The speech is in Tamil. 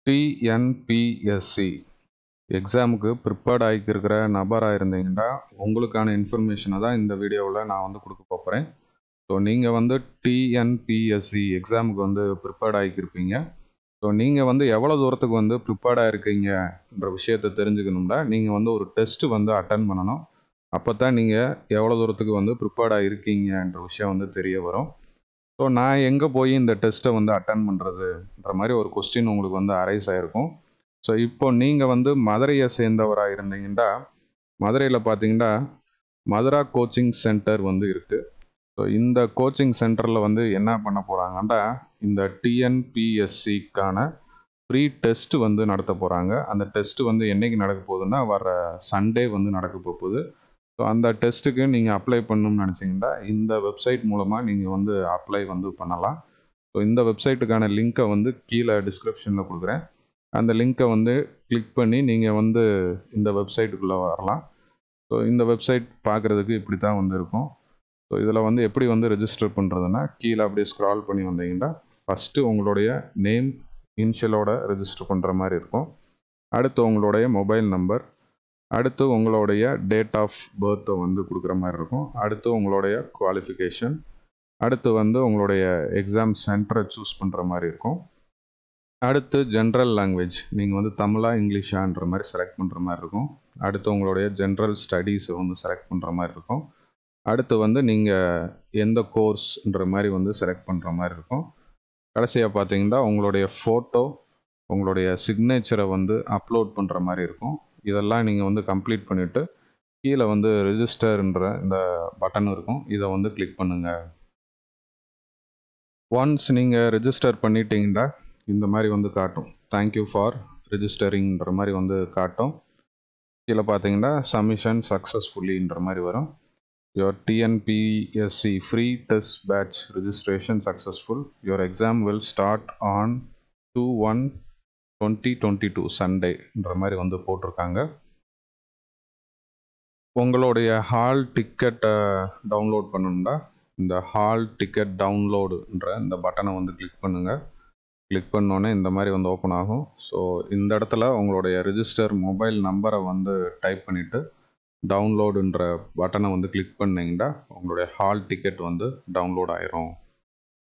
டிஎன்பிஎஸ்சி எக்ஸாமுக்கு ப்ரிப்பேர்ட் ஆகியிருக்கிற நபராக இருந்தீங்கன்னா உங்களுக்கான இன்ஃபர்மேஷனை தான் இந்த வீடியோவில் நான் வந்து கொடுக்க போகிறேன் ஸோ நீங்கள் வந்து டிஎன்பிஎஸ்சி எக்ஸாமுக்கு வந்து ப்ரிப்பேர்ட் ஆகியிருப்பீங்க ஸோ நீங்கள் வந்து எவ்வளோ தூரத்துக்கு வந்து ப்ரிப்பேர்டாக இருக்கீங்கன்ற விஷயத்தை தெரிஞ்சுக்கணும்னா நீங்கள் வந்து ஒரு டெஸ்ட்டு வந்து அட்டன் பண்ணணும் அப்போ தான் நீங்கள் எவ்வளோ தூரத்துக்கு வந்து ப்ரிப்பேர்டாக இருக்கீங்கன்ற விஷயம் வந்து தெரிய வரும் ஸோ நான் எங்கே போய் இந்த டெஸ்ட்டை வந்து அட்டன் பண்ணுறதுன்ற மாதிரி ஒரு கொஸ்டின் உங்களுக்கு வந்து அரைஸ் ஆகிருக்கும் ஸோ இப்போ நீங்கள் வந்து மதுரையை சேர்ந்தவராக இருந்தீங்கன்னா மதுரையில் பார்த்தீங்கன்னா மதுரா கோச்சிங் சென்டர் வந்து இருக்குது ஸோ இந்த கோச்சிங் சென்டரில் வந்து என்ன பண்ண போகிறாங்கன்னா இந்த டிஎன்பிஎஸ்சிக்கான ப்ரீ டெஸ்ட் வந்து நடத்த போகிறாங்க அந்த டெஸ்ட் வந்து என்றைக்கு நடக்க போகுதுன்னா வர சண்டே வந்து நடக்க போகுது ஸோ அந்த டெஸ்ட்டுக்கு நீங்கள் அப்ளை பண்ணணும்னு நினச்சிங்கன்னா இந்த வெப்சைட் மூலமாக நீங்கள் வந்து அப்ளை வந்து பண்ணலாம் ஸோ இந்த வெப்சைட்டுக்கான லிங்க்கை வந்து கீழே டிஸ்கிரிப்ஷனில் கொடுக்குறேன் அந்த லிங்க்கை வந்து கிளிக் பண்ணி நீங்கள் வந்து இந்த வெப்சைட்டுக்குள்ளே வரலாம் ஸோ இந்த வெப்சைட் பார்க்குறதுக்கு இப்படி தான் வந்து இருக்கும் ஸோ இதில் வந்து எப்படி வந்து ரெஜிஸ்டர் பண்ணுறதுன்னா கீழே அப்படியே ஸ்க்ரால் பண்ணி வந்தீங்கன்னா ஃபஸ்ட்டு உங்களுடைய நேம் இனிஷியலோட ரெஜிஸ்டர் பண்ணுற மாதிரி இருக்கும் அடுத்து உங்களுடைய மொபைல் நம்பர் அடுத்து உங்களுடைய டேட் ஆஃப் பர்த்தை வந்து கொடுக்குற மாதிரி இருக்கும் அடுத்து உங்களுடைய குவாலிஃபிகேஷன் அடுத்து வந்து உங்களுடைய எக்ஸாம் சென்டரை சூஸ் பண்ணுற மாதிரி இருக்கும் அடுத்து ஜென்ரல் லாங்குவேஜ் நீங்கள் வந்து தமிழா இங்கிலீஷான்ற மாதிரி செலக்ட் பண்ணுற மாதிரி இருக்கும் அடுத்து உங்களுடைய ஜென்ரல் ஸ்டடீஸை வந்து செலக்ட் பண்ணுற மாதிரி இருக்கும் அடுத்து வந்து நீங்கள் எந்த கோர்ஸ்ன்ற மாதிரி வந்து செலக்ட் பண்ணுற மாதிரி இருக்கும் கடைசியாக பார்த்தீங்கன்னா உங்களுடைய ஃபோட்டோ உங்களுடைய சிக்னேச்சரை வந்து அப்லோட் பண்ணுற மாதிரி இருக்கும் இதெல்லாம் நீங்கள் வந்து கம்ப்ளீட் பண்ணிவிட்டு கீழே வந்து ரெஜிஸ்டர்ன்ற இந்த பட்டன் இருக்கும் இதை வந்து கிளிக் பண்ணுங்கள் ஒன்ஸ் நீங்கள் ரெஜிஸ்டர் பண்ணிட்டீங்கன்னா இந்த மாதிரி வந்து காட்டும் தேங்க்யூ ஃபார் ரெஜிஸ்டரிங்கிற மாதிரி வந்து காட்டும் கீழே பார்த்தீங்கன்னா சப்மிஷன் சக்ஸஸ்ஃபுல்லின்ற மாதிரி வரும் your TNPSC free test batch registration successful. Your exam will start on 2 1 2022 சண்டேன்ற மாதிரி வந்து போட்டிருக்காங்க உங்களுடைய ஹால் டிக்கெட்டை டவுன்லோட் பண்ணணும்னா இந்த ஹால் டிக்கெட் டவுன்லோடுன்ற இந்த பட்டனை வந்து கிளிக் பண்ணுங்கள் கிளிக் பண்ணோன்னே இந்த மாதிரி வந்து ஓப்பன் ஆகும் ஸோ இந்த இடத்துல உங்களுடைய ரிஜிஸ்டர் மொபைல் நம்பரை வந்து டைப் பண்ணிவிட்டு டவுன்லோடுன்ற பட்டனை வந்து கிளிக் பண்ணிங்கன்னா உங்களுடைய ஹால் டிக்கெட் வந்து டவுன்லோட் ஆயிரும்